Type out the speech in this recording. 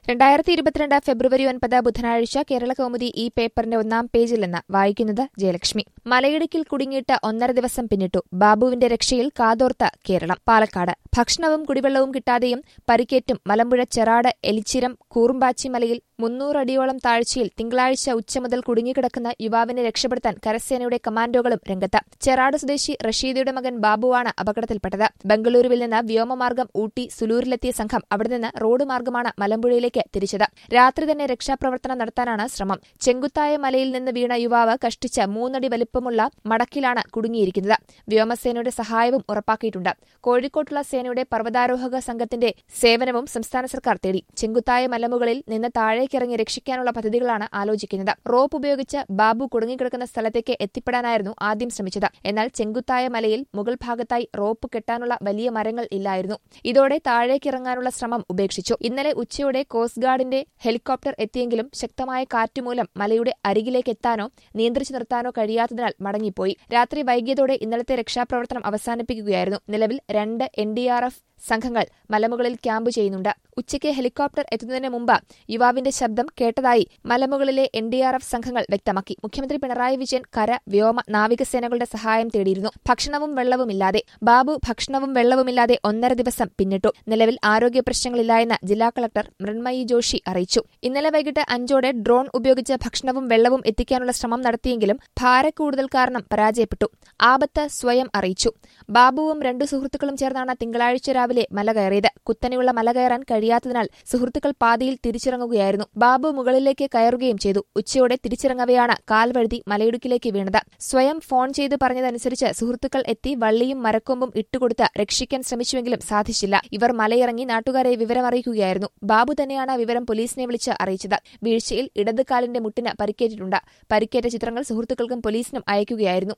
രണ്ടായിരത്തി ഇരുപത്തിരണ്ട് ഫെബ്രുവരി ഒൻപത് ബുധനാഴ്ച കേരള കൗമുദി ഈ പേപ്പറിന്റെ ഒന്നാം പേജിൽ നിന്ന് വായിക്കുന്നത് ജയലക്ഷ്മി മലയിടുക്കിൽ കുടുങ്ങിയിട്ട് ഒന്നര ദിവസം പിന്നിട്ടു ബാബുവിന്റെ രക്ഷയിൽ കാതോർത്ത കേരളം പാലക്കാട് ഭക്ഷണവും കുടിവെള്ളവും കിട്ടാതെയും പരിക്കേറ്റും മലമ്പുഴ ചെറാട് എലിച്ചിരം കൂറുമ്പാച്ചി മലയിൽ മുന്നൂറടിയോളം താഴ്ചയിൽ തിങ്കളാഴ്ച ഉച്ച മുതൽ കുടുങ്ങിക്കിടക്കുന്ന യുവാവിനെ രക്ഷപ്പെടുത്താൻ കരസേനയുടെ കമാൻഡോകളും രംഗത്ത് ചെറാട് സ്വദേശി റഷീദയുടെ മകൻ ബാബുവാണ് അപകടത്തിൽപ്പെട്ടത് ബംഗളൂരുവിൽ നിന്ന് വ്യോമമാർഗം ഊട്ടി സുലൂരിലെത്തിയ സംഘം അവിടെ നിന്ന് റോഡ് മാർഗമാണ് മലമ്പുഴയിലേക്ക് തിരിച്ചത് രാത്രി തന്നെ രക്ഷാപ്രവർത്തനം നടത്താനാണ് ശ്രമം ചെങ്കുത്തായ മലയിൽ നിന്ന് വീണ യുവാവ് കഷ്ടിച്ച് മൂന്നടി വലിപ്പമുള്ള മടക്കിലാണ് കുടുങ്ങിയിരിക്കുന്നത് വ്യോമസേനയുടെ സഹായവും ഉറപ്പാക്കിയിട്ടുണ്ട് കോഴിക്കോട്ടുള്ള സേനയുടെ പർവ്വതാരോഹക സംഘത്തിന്റെ സേവനവും സംസ്ഥാന സർക്കാർ തേടി ചെങ്കുത്തായ മലമുകളിൽ നിന്ന് താഴേക്കിറങ്ങി രക്ഷിക്കാനുള്ള പദ്ധതികളാണ് ആലോചിക്കുന്നത് റോപ്പ് ഉപയോഗിച്ച് ബാബു കുടുങ്ങിക്കിടക്കുന്ന സ്ഥലത്തേക്ക് എത്തിപ്പെടാനായിരുന്നു ആദ്യം ശ്രമിച്ചത് എന്നാൽ ചെങ്കുത്തായ മലയിൽ മുകൾ ഭാഗത്തായി റോപ്പ് കെട്ടാനുള്ള വലിയ മരങ്ങൾ ഇല്ലായിരുന്നു ഇതോടെ താഴേക്കിറങ്ങാനുള്ള ശ്രമം ഉപേക്ഷിച്ചു ഇന്നലെ ഉച്ചയോടെ കോസ്റ്റ് ഗാർഡിന്റെ ഹെലികോപ്റ്റർ എത്തിയെങ്കിലും ശക്തമായ കാറ്റുമൂലം മലയുടെ അരികിലേക്ക് എത്താനോ നിയന്ത്രിച്ചു നിർത്താനോ കഴിയാത്തതിനാൽ മടങ്ങിപ്പോയി രാത്രി വൈകിയതോടെ ഇന്നലത്തെ രക്ഷാപ്രവർത്തനം അവസാനിപ്പിക്കുകയായിരുന്നു നിലവിൽ രണ്ട് എൻ സംഘങ്ങൾ മലമുകളിൽ ക്യാമ്പ് ചെയ്യുന്നുണ്ട് ഉച്ചയ്ക്ക് ഹെലികോപ്റ്റർ എത്തുന്നതിന് മുമ്പ് യുവാവിന്റെ ശബ്ദം കേട്ടതായി മലമുകളിലെ എൻ ഡി ആർ എഫ് സംഘങ്ങൾ വ്യക്തമാക്കി മുഖ്യമന്ത്രി പിണറായി വിജയൻ കര വ്യോമ നാവികസേനകളുടെ സഹായം തേടിയിരുന്നു ഭക്ഷണവും വെള്ളവുമില്ലാതെ ബാബു ഭക്ഷണവും വെള്ളവുമില്ലാതെ ഒന്നര ദിവസം പിന്നിട്ടു നിലവിൽ ആരോഗ്യ പ്രശ്നങ്ങളില്ലായെന്ന് ജില്ലാ കളക്ടർ മൃണ്മയി ജോഷി അറിയിച്ചു ഇന്നലെ വൈകിട്ട് അഞ്ചോടെ ഡ്രോൺ ഉപയോഗിച്ച് ഭക്ഷണവും വെള്ളവും എത്തിക്കാനുള്ള ശ്രമം നടത്തിയെങ്കിലും ഭാരക്കൂടുതൽ കാരണം പരാജയപ്പെട്ടു ആപത്ത് സ്വയം അറിയിച്ചു ബാബുവും രണ്ടു സുഹൃത്തുക്കളും ചേർന്നാണ് തിങ്കളാഴ്ച രാവിലെ മല കയറിയത് കുത്തനെയുള്ള മല കയറാൻ കഴിയാത്തതിനാൽ സുഹൃത്തുക്കൾ പാതിയിൽ തിരിച്ചിറങ്ങുകയായിരുന്നു ബാബു മുകളിലേക്ക് കയറുകയും ചെയ്തു ഉച്ചയോടെ തിരിച്ചിറങ്ങവെയാണ് കാൽവഴുതി മലയിടുക്കിലേക്ക് വീണത് സ്വയം ഫോൺ ചെയ്ത് പറഞ്ഞതനുസരിച്ച് സുഹൃത്തുക്കൾ എത്തി വള്ളിയും മരക്കൊമ്പും ഇട്ടുകൊടുത്ത് രക്ഷിക്കാൻ ശ്രമിച്ചുവെങ്കിലും സാധിച്ചില്ല ഇവർ മലയിറങ്ങി നാട്ടുകാരെ വിവരമറിയിക്കുകയായിരുന്നു ബാബു തന്നെയാണ് വിവരം പോലീസിനെ വിളിച്ച് അറിയിച്ചത് വീഴ്ചയിൽ ഇടത് കാലിന്റെ മുട്ടിന് പരിക്കേറ്റിട്ടുണ്ട് പരിക്കേറ്റ ചിത്രങ്ങൾ സുഹൃത്തുക്കൾക്കും പോലീസിനും അയക്കുകയായിരുന്നു